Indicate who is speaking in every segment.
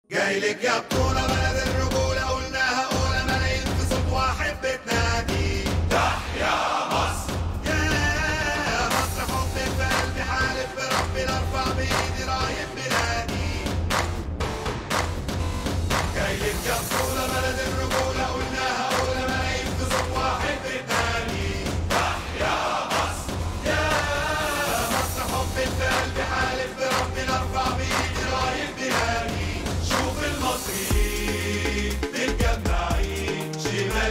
Speaker 1: جاي لك يا بطولة بلد الرجولة قلناها أولى ملايين في صوت واحد بتنادي تحيا مصر يا مصر حبك في قلبي حالف بربي ارفع بإيدي رايح بلادي جاي لك يا بطولة بلد الرجولة قلناها أولى ملايين في صوت واحد بتنادي تحيا مصر يا مصر حبك في قلبي حالف بربي ارفع بإيدي رايح بلادي شوف المصريين متجمعين شمال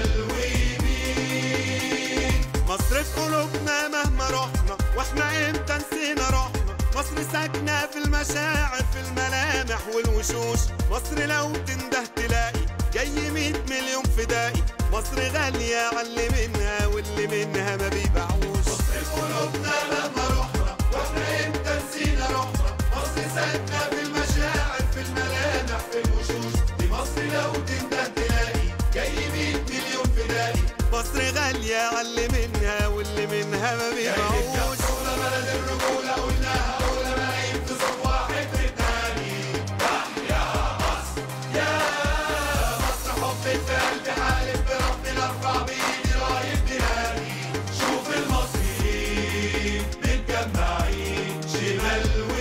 Speaker 1: ويمين مصر في قلوبنا مهما رحنا واحنا امتى نسينا روحنا مصر ساكنة في المشاعر في الملامح والوشوش مصر لو تنده تلاقي جاي مية مليون فدائي مصر غالية على منها واللي منها ما بيبيعوش مصر في قلوبنا مهما رحنا واحنا امتى نسينا روحنا مصر ساكنة في المشاعر في الملامح في الوشوش دي مصر لو تنده تلاقي جاي مية مليون فدائي مصر غالية على منها واللي منها ما بيبيعوش بلد الرجولة قلناها أولى ملايين في صف واحد بتنادي تحيا مصر يا مصر حبك في قلبي حالف بربي ارفع بإيدي رايح بلادي شوف المصريين متجمعين شمال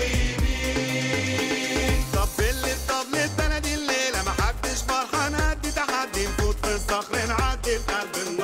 Speaker 1: ويمين طب اللي بطبلة بلدي الليلة محدش فرحان قد تحدي نفوت في الصخر نعدي في قلب النار